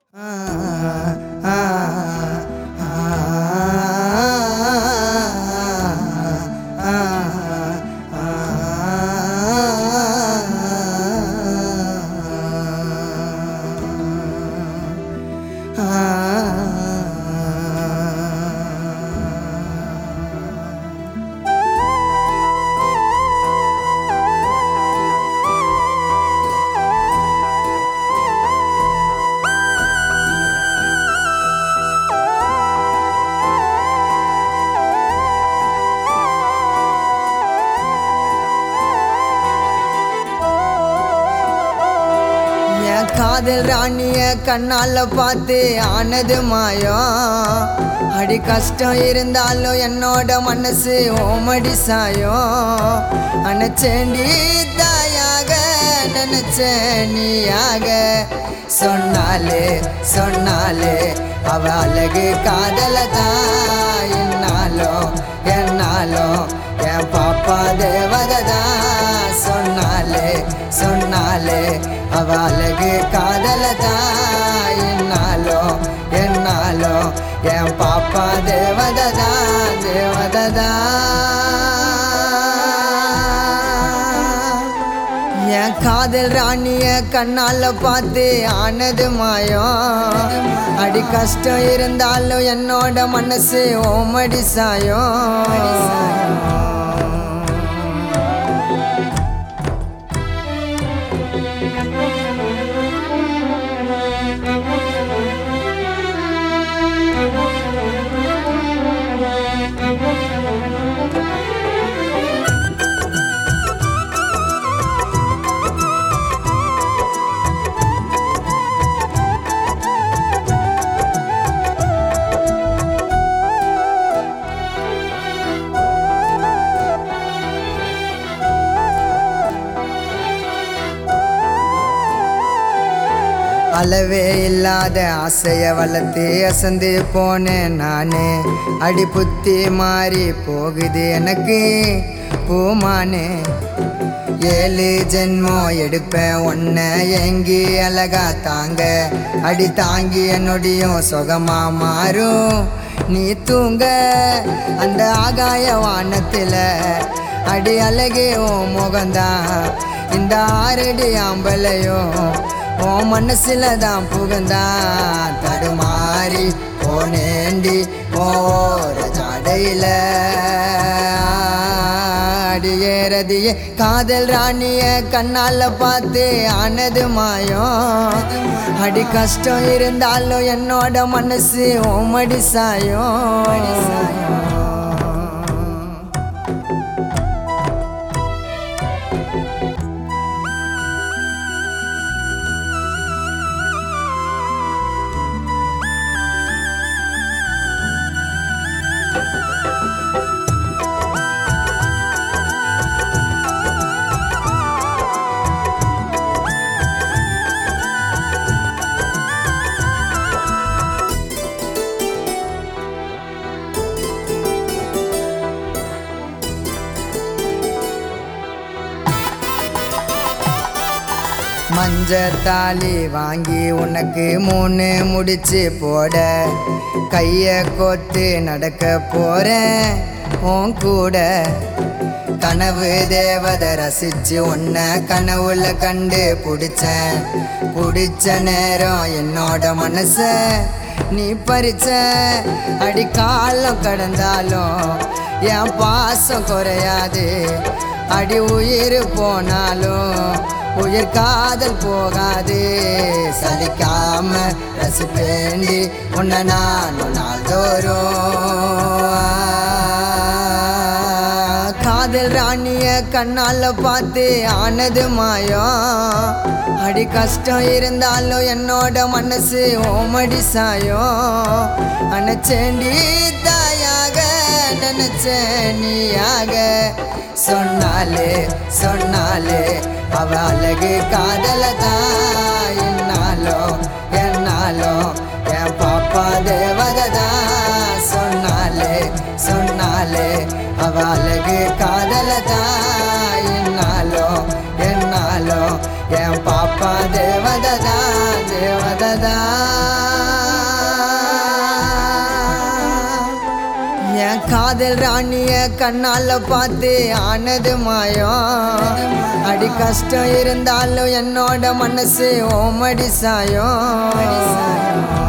என் காதல் ராணிய கண்ணால பார்த்து ஆனது மாயம் அடி கஷ்டம் இருந்தாலும் என்னோட மனசு ஓமடி சாயம் அணைச்சேண்டி தாயாக நினைச்சேன் நீயாக சொன்னாலே சொன்னாலே அவ அழகு காதல தான் என்னாலும் என்னாலும் என் பாப்பா தேவதா சொன்னாலே சொன்னாலே அவ அழகு காதல தான் என்னாலும் என்னாலும் என் பாப்பா தேவதா தேவதா என் காதல் ராணிய கண்ணால பார்த்து ஆனது மாயம் அடி கஷ்டம் இருந்தாலும் என்னோட மனசு ஓமடி சாயம் அளவே இல்லாத ஆசைய வளர்த்து அசந்து போனேன் நானே அடி புத்தி மாறி போகுது எனக்கு பூமானே ஏழு ஜென்மம் எடுப்பேன் ஒன்ன எங்கி அழகா தாங்க அடி தாங்கி என்னுடையும் சுகமா மாறும் நீ தூங்க அந்த ஆகாய வானத்தில் அடி அழகே ஓ முகந்தான் இந்த ஆறடி ஆம்பளையும் ஓ மனசுல தான் புகுந்தா தடுமாறி போனேண்டி ஓர ஜாடையில அடியேறதியே காதல் ராணிய கண்ணால பார்த்து ஆனது மாயம் அடி கஷ்டம் இருந்தாலும் என்னோட மனசு ஓமடி சாயம் மஞ்ச தாலி வாங்கி உனக்கு மூணு முடிச்சு போட கைய கோத்து நடக்க போறேன் உன் கூட கனவு தேவத ரசிச்சு உன்னை கனவுல கண்டு பிடிச்சேன் பிடிச்ச நேரம் என்னோட மனச நீ பறிச்ச அடி காலம் கடந்தாலும் என் பாசம் குறையாது அடி உயிர் போனாலும் உயிர் காதல் போகாது சலிக்காம ரசிப்பேண்டி உன்னை நானும் நாள்தோறும் காதல் ராணிய கண்ணால பார்த்து ஆனது மாயம் அடி கஷ்டம் இருந்தாலும் என்னோட மனசு ஓமடி சாயம் அணைச்சேண்டி தாயாக நினைச்சேன் நீயாக சொன்னாலே சொன்னாலே அவ அழகு காதல தான் என்னாலும் என்னாலும் என் பாப்பா தேவதா சொன்னாலே சொன்னாலே அவ அழகு காதல தான் என்னாலும் என்னாலும் என் பாப்பா தேவதா தேவதா காதல் ராணிய கண்ணால பார்த்து ஆனது மாயம் அடி கஷ்டம் இருந்தாலும் என்னோட மனசு ஓமடி சாயம்